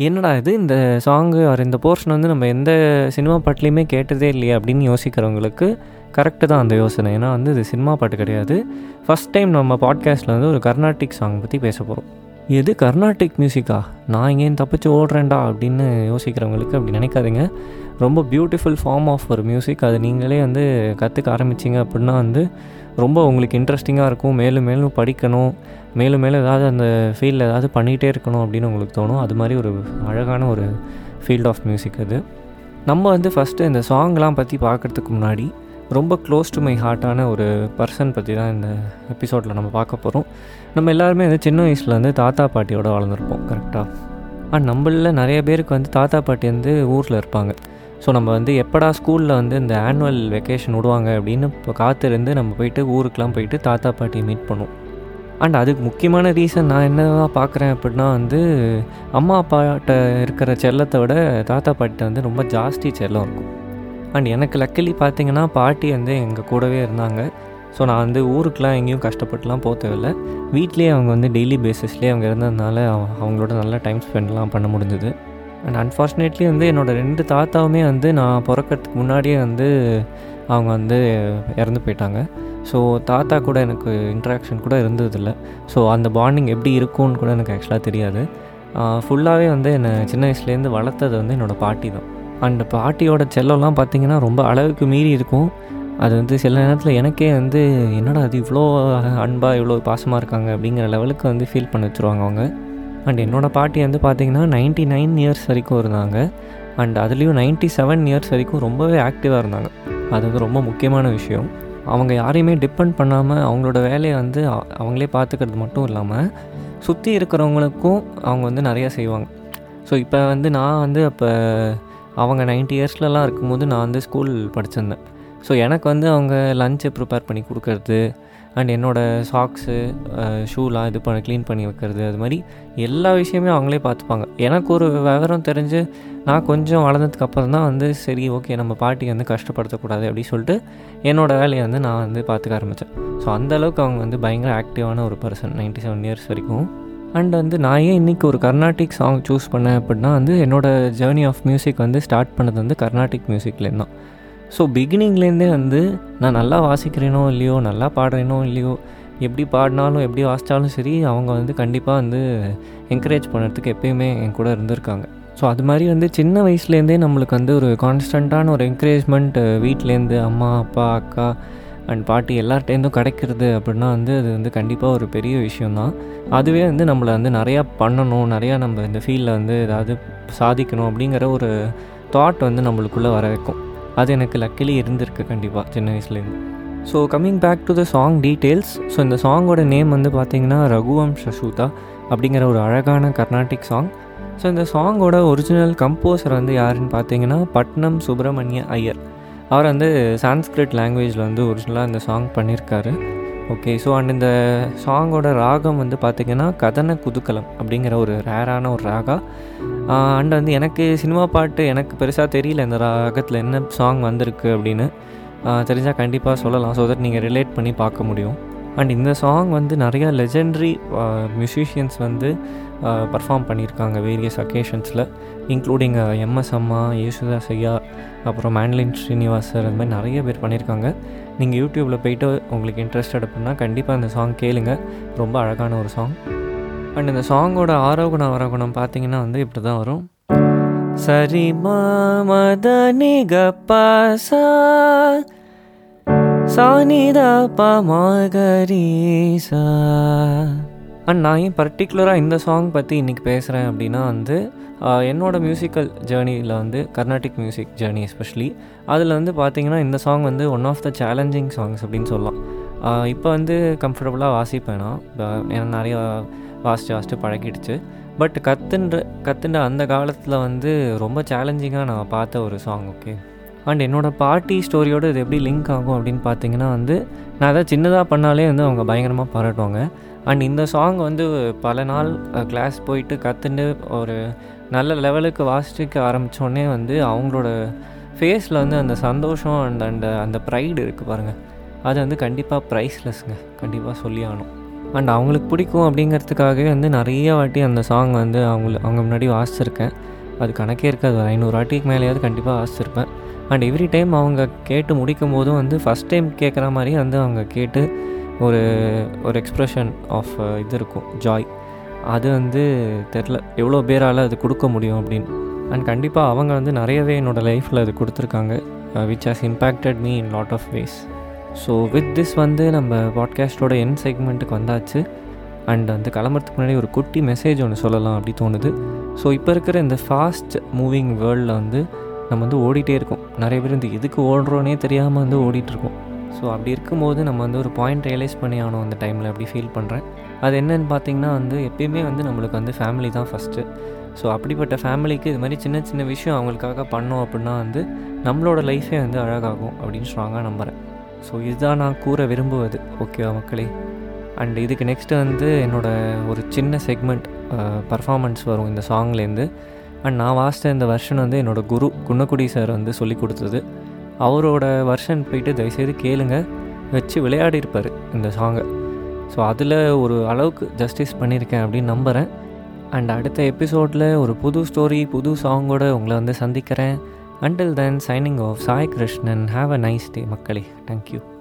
என்னடா இது இந்த சாங்கு ஆர் இந்த போர்ஷன் வந்து நம்ம எந்த சினிமா பாட்டுலேயுமே கேட்டதே இல்லையே அப்படின்னு யோசிக்கிறவங்களுக்கு கரெக்டு தான் அந்த யோசனை ஏன்னா வந்து இது சினிமா பாட்டு கிடையாது ஃபஸ்ட் டைம் நம்ம பாட்காஸ்ட்டில் வந்து ஒரு கர்நாடிக் சாங் பற்றி பேச போகிறோம் எது கர்நாடிக் மியூசிக்கா நான் இங்கேயும் தப்பிச்சு ஓடுறேன்டா அப்படின்னு யோசிக்கிறவங்களுக்கு அப்படி நினைக்காதீங்க ரொம்ப பியூட்டிஃபுல் ஃபார்ம் ஆஃப் ஒரு மியூசிக் அது நீங்களே வந்து கற்றுக்க ஆரம்பிச்சிங்க அப்படின்னா வந்து ரொம்ப உங்களுக்கு இன்ட்ரெஸ்டிங்காக இருக்கும் மேலும் மேலும் படிக்கணும் மேலும் மேலும் ஏதாவது அந்த ஃபீல்டில் ஏதாவது பண்ணிகிட்டே இருக்கணும் அப்படின்னு உங்களுக்கு தோணும் அது மாதிரி ஒரு அழகான ஒரு ஃபீல்ட் ஆஃப் மியூசிக் அது நம்ம வந்து ஃபஸ்ட்டு இந்த சாங்லாம் பற்றி பார்க்குறதுக்கு முன்னாடி ரொம்ப க்ளோஸ் டு மை ஹார்ட்டான ஒரு பர்சன் பற்றி தான் இந்த எபிசோடில் நம்ம பார்க்க போகிறோம் நம்ம எல்லாருமே வந்து சின்ன வயசில் வந்து தாத்தா பாட்டியோட வளர்ந்துருப்போம் கரெக்டாக அண்ட் நம்மளில் நிறைய பேருக்கு வந்து தாத்தா பாட்டி வந்து ஊரில் இருப்பாங்க ஸோ நம்ம வந்து எப்படா ஸ்கூலில் வந்து இந்த ஆனுவல் வெக்கேஷன் விடுவாங்க அப்படின்னு இப்போ காத்திருந்து நம்ம போயிட்டு ஊருக்கெலாம் போயிட்டு தாத்தா பாட்டியை மீட் பண்ணுவோம் அண்ட் அதுக்கு முக்கியமான ரீசன் நான் என்னவா பார்க்குறேன் அப்படின்னா வந்து அம்மா அப்பாட்ட இருக்கிற செல்லத்தை விட தாத்தா பாட்டிட்ட வந்து ரொம்ப ஜாஸ்தி செல்லம் இருக்கும் அண்ட் எனக்கு லக்கிலி பார்த்தீங்கன்னா பாட்டி வந்து எங்கள் கூடவே இருந்தாங்க ஸோ நான் வந்து ஊருக்கெலாம் எங்கேயும் கஷ்டப்பட்டுலாம் போக தேவையில்ல வீட்லேயே அவங்க வந்து டெய்லி பேசிஸ்லேயே அவங்க இருந்ததுனால அவ- அவங்களோட நல்லா டைம் ஸ்பெண்ட்லாம் பண்ண முடிஞ்சது அண்ட் அன்ஃபார்ச்சுனேட்லி வந்து என்னோடய ரெண்டு தாத்தாவுமே வந்து நான் பிறக்கறதுக்கு முன்னாடியே வந்து அவங்க வந்து இறந்து போயிட்டாங்க ஸோ தாத்தா கூட எனக்கு இன்ட்ராக்ஷன் கூட இருந்ததில்ல ஸோ அந்த பாண்டிங் எப்படி இருக்கும்னு கூட எனக்கு ஆக்சுவலாக தெரியாது ஃபுல்லாகவே வந்து என்னை சின்ன வயசுலேருந்து வளர்த்தது வந்து என்னோடய பாட்டி தான் அண்ட் பாட்டியோட செல்லம்லாம் பார்த்தீங்கன்னா ரொம்ப அளவுக்கு மீறி இருக்கும் அது வந்து சில நேரத்தில் எனக்கே வந்து என்னடா அது இவ்வளோ அன்பாக இவ்வளோ பாசமாக இருக்காங்க அப்படிங்கிற லெவலுக்கு வந்து ஃபீல் பண்ண வச்சுருவாங்க அவங்க அண்ட் என்னோடய பாட்டி வந்து பார்த்திங்கன்னா நைன்ட்டி நைன் இயர்ஸ் வரைக்கும் இருந்தாங்க அண்ட் அதுலேயும் நைன்ட்டி செவன் இயர்ஸ் வரைக்கும் ரொம்பவே ஆக்டிவாக இருந்தாங்க அது வந்து ரொம்ப முக்கியமான விஷயம் அவங்க யாரையுமே டிபெண்ட் பண்ணாமல் அவங்களோட வேலையை வந்து அ- அவங்களே பார்த்துக்கிறது மட்டும் இல்லாமல் சுற்றி இருக்கிறவங்களுக்கும் அவங்க வந்து நிறையா செய்வாங்க ஸோ இப்போ வந்து நான் வந்து அப்போ அவங்க நைன்ட்டி இயர்ஸ்லலாம் இருக்கும்போது நான் வந்து ஸ்கூல் படிச்சிருந்தேன் ஸோ எனக்கு வந்து அவங்க லஞ்சை ப்ரிப்பேர் பண்ணி கொடுக்கறது அண்ட் என்னோடய சாக்ஸு ஷூலாம் இது பண்ணி க்ளீன் பண்ணி வைக்கிறது அது மாதிரி எல்லா விஷயமே அவங்களே பார்த்துப்பாங்க எனக்கு ஒரு விவரம் தெரிஞ்சு நான் கொஞ்சம் வளர்ந்ததுக்கு அப்புறம் தான் வந்து சரி ஓகே நம்ம பாட்டி வந்து கஷ்டப்படுத்தக்கூடாது அப்படின்னு சொல்லிட்டு என்னோடய வேலையை வந்து நான் வந்து பார்த்துக்க ஆரம்பித்தேன் ஸோ அந்த அளவுக்கு அவங்க வந்து பயங்கர ஆக்டிவான ஒரு பர்சன் நைன்ட்டி செவன் இயர்ஸ் வரைக்கும் அண்ட் வந்து நான் ஏன் இன்றைக்கி ஒரு கர்நாடிக் சாங் சூஸ் பண்ணேன் அப்படின்னா வந்து என்னோடய ஜேர்னி ஆஃப் மியூசிக் வந்து ஸ்டார்ட் பண்ணது வந்து கர்நாடிக் மியூசிக்லேருந்து தான் ஸோ பிகினிங்லேருந்தே வந்து நான் நல்லா வாசிக்கிறேனோ இல்லையோ நல்லா பாடுறேனோ இல்லையோ எப்படி பாடினாலும் எப்படி வாசித்தாலும் சரி அவங்க வந்து கண்டிப்பாக வந்து என்கரேஜ் பண்ணுறதுக்கு எப்பயுமே என் கூட இருந்திருக்காங்க ஸோ அது மாதிரி வந்து சின்ன வயசுலேருந்தே நம்மளுக்கு வந்து ஒரு கான்ஸ்டண்ட்டான ஒரு என்கரேஜ்மெண்ட் வீட்டிலேருந்து அம்மா அப்பா அக்கா அண்ட் பாட்டி எல்லார்ட்டேருந்தும் கிடைக்கிறது அப்படின்னா வந்து அது வந்து கண்டிப்பாக ஒரு பெரிய விஷயந்தான் அதுவே வந்து நம்மளை வந்து நிறையா பண்ணணும் நிறையா நம்ம இந்த ஃபீல்டில் வந்து ஏதாவது சாதிக்கணும் அப்படிங்கிற ஒரு தாட் வந்து நம்மளுக்குள்ளே வர வைக்கும் அது எனக்கு லக்கிலி இருந்திருக்கு கண்டிப்பாக சின்ன வயசுலேருந்து so coming back to the song details so இந்த சாங்கோட நேம் வந்து பார்த்தீங்கன்னா ரகுவம் சசூதா அப்படிங்கிற ஒரு அழகான கர்நாடிக் சாங் ஸோ இந்த சாங்கோட ஒரிஜினல் கம்போசர் வந்து யாருன்னு பார்த்தீங்கன்னா பட்னம் சுப்பிரமணிய ஐயர் அவர் வந்து சான்ஸ்கிரிட் லாங்குவேஜில் வந்து ஒரிஜினலாக இந்த சாங் பண்ணியிருக்காரு ஓகே ஸோ அண்ட் இந்த சாங்கோட ராகம் வந்து பார்த்திங்கன்னா கதன குதுக்கலம் அப்படிங்கிற ஒரு ரேரான ஒரு ராகா அண்ட் வந்து எனக்கு சினிமா பாட்டு எனக்கு பெருசாக தெரியல இந்த ராகத்தில் என்ன சாங் வந்திருக்கு அப்படின்னு தெரிஞ்சால் கண்டிப்பாக சொல்லலாம் ஸோ தட் நீங்கள் ரிலேட் பண்ணி பார்க்க முடியும் அண்ட் இந்த சாங் வந்து நிறையா லெஜெண்ட்ரி மியூசிஷியன்ஸ் வந்து பர்ஃபார்ம் பண்ணியிருக்காங்க வேரியஸ் அக்கேஷன்ஸில் இன்க்ளூடிங் எம்எஸ் அம்மா யேசுதாஸ் ஐயா அப்புறம் மேன்லின் ஸ்ரீனிவாசர் அது மாதிரி நிறைய பேர் பண்ணியிருக்காங்க நீங்கள் யூடியூப்பில் போயிட்டு உங்களுக்கு இன்ட்ரெஸ்டட் அப்படின்னா கண்டிப்பாக அந்த சாங் கேளுங்க ரொம்ப அழகான ஒரு சாங் அண்ட் இந்த சாங்கோட ஆரோகணம் அவரோகணம் பார்த்தீங்கன்னா வந்து இப்படி தான் வரும் சரி மத நிகப்பசா சானிதா பமகரீசா அண்ட் நான் ஏன் பர்டிகுலராக இந்த சாங் பற்றி இன்றைக்கி பேசுகிறேன் அப்படின்னா வந்து ஆஹ், என்னோட மியூசிக்கல் ஜேர்னியில் வந்து கர்நாடிக் மியூசிக் ஜேர்னி எஸ்பெஷலி அதில் வந்து பார்த்தீங்கன்னா இந்த சாங் வந்து one of the challenging songs அப்படின்னு சொல்லலாம் இப்போ வந்து கம்ஃபர்டபுளாக வாசிப்பேன் நான் இப்போ எனக்கு நிறையா வாசித்து வாசித்து பழகிடுச்சு பட் கத்துன்ற கத்துன்ற அந்த காலத்தில் வந்து ரொம்ப சேலஞ்சிங்காக நான் பார்த்த ஒரு சாங் ஓகே அண்ட் என்னோடய பாட்டி ஸ்டோரியோடு இது எப்படி லிங்க் ஆகும் அப்படின்னு பார்த்தீங்கன்னா வந்து நான் அதை சின்னதாக பண்ணாலே வந்து அவங்க பயங்கரமாக பாராட்டுவாங்க அண்ட் இந்த சாங் வந்து பல நாள் கிளாஸ் போயிட்டு கற்றுண்டு ஒரு நல்ல லெவலுக்கு வாசிக்க ஆரம்பித்தோடனே வந்து அவங்களோட ஃபேஸில் வந்து அந்த சந்தோஷம் அண்ட் அந்த அந்த ப்ரைடு இருக்குது பாருங்கள் அது வந்து கண்டிப்பாக ப்ரைஸ்லெஸ்ங்க கண்டிப்பாக சொல்லி ஆகணும் அண்ட் அவங்களுக்கு பிடிக்கும் அப்படிங்கிறதுக்காகவே வந்து நிறைய வாட்டி அந்த சாங் வந்து அவங்க அவங்க முன்னாடி வாசிச்சிருக்கேன் அது கணக்கே இருக்காது ஒரு ஐநூறு வாட்டிக்கு மேலேயாவது கண்டிப்பாக வாசிச்சிருப்பேன் அண்ட் எவ்ரி டைம் அவங்க கேட்டு முடிக்கும் போதும் வந்து ஃபஸ்ட் டைம் கேட்குற மாதிரி வந்து அவங்க கேட்டு ஒரு ஒரு எக்ஸ்ப்ரெஷன் ஆஃப் இது இருக்கும் ஜாய் அது வந்து தெரில எவ்வளோ பேரால் அது கொடுக்க முடியும் அப்படின்னு அண்ட் கண்டிப்பாக அவங்க வந்து நிறையவே என்னோடய லைஃப்பில் அது கொடுத்துருக்காங்க which has impacted me in lot of ways so with this வந்து நம்ம பாட்காஸ்ட்டோட என் செக்மெண்ட்டுக்கு வந்தாச்சு அண்ட் வந்து கிளம்புறதுக்கு முன்னாடி ஒரு குட்டி மெசேஜ் ஒன்று சொல்லலாம் அப்படி தோணுது ஸோ இப்போ இருக்கிற இந்த ஃபாஸ்ட் மூவிங் வேர்ல்டில் வந்து நம்ம வந்து ஓடிட்டே இருக்கோம் நிறைய பேர் இந்த எதுக்கு ஓடுறோன்னே தெரியாமல் வந்து ஓடிட்டுருக்கோம் ஸோ அப்படி இருக்கும்போது நம்ம வந்து ஒரு பாயிண்ட் ரியலைஸ் பண்ணி ஆகணும் அந்த டைமில் அப்படி ஃபீல் பண்ணுறேன் அது என்னென்னு பார்த்தீங்கன்னா வந்து எப்பயுமே வந்து நம்மளுக்கு வந்து ஃபேமிலி தான் ஃபஸ்ட்டு ஸோ அப்படிப்பட்ட ஃபேமிலிக்கு இது மாதிரி சின்ன சின்ன விஷயம் அவங்களுக்காக பண்ணோம் அப்படின்னா வந்து நம்மளோட லைஃபே வந்து அழகாகும் அப்படின்னு ஸ்ட்ராங்காக நம்புகிறேன் ஸோ இதுதான் நான் கூற விரும்புவது ஓகேவா மக்களே அண்ட் இதுக்கு நெக்ஸ்ட்டு வந்து என்னோடய ஒரு சின்ன செக்மெண்ட் பர்ஃபாமன்ஸ் வரும் இந்த சாங்லேருந்து அண்ட் நான் வாசித்த இந்த வருஷன் வந்து என்னோடய குரு குன்னக்குடி சார் வந்து சொல்லி கொடுத்தது அவரோட வருஷன் போயிட்டு தயவுசெய்து கேளுங்க வச்சு விளையாடிருப்பார் இந்த சாங்கை ஸோ அதில் ஒரு அளவுக்கு ஜஸ்டிஸ் பண்ணியிருக்கேன் அப்படின்னு நம்புகிறேன் அண்ட் அடுத்த எபிசோடில் ஒரு புது ஸ்டோரி புது சாங்கோட உங்களை வந்து சந்திக்கிறேன் until then signing off Sai Krishnan have a nice day மக்களே தேங்க்யூ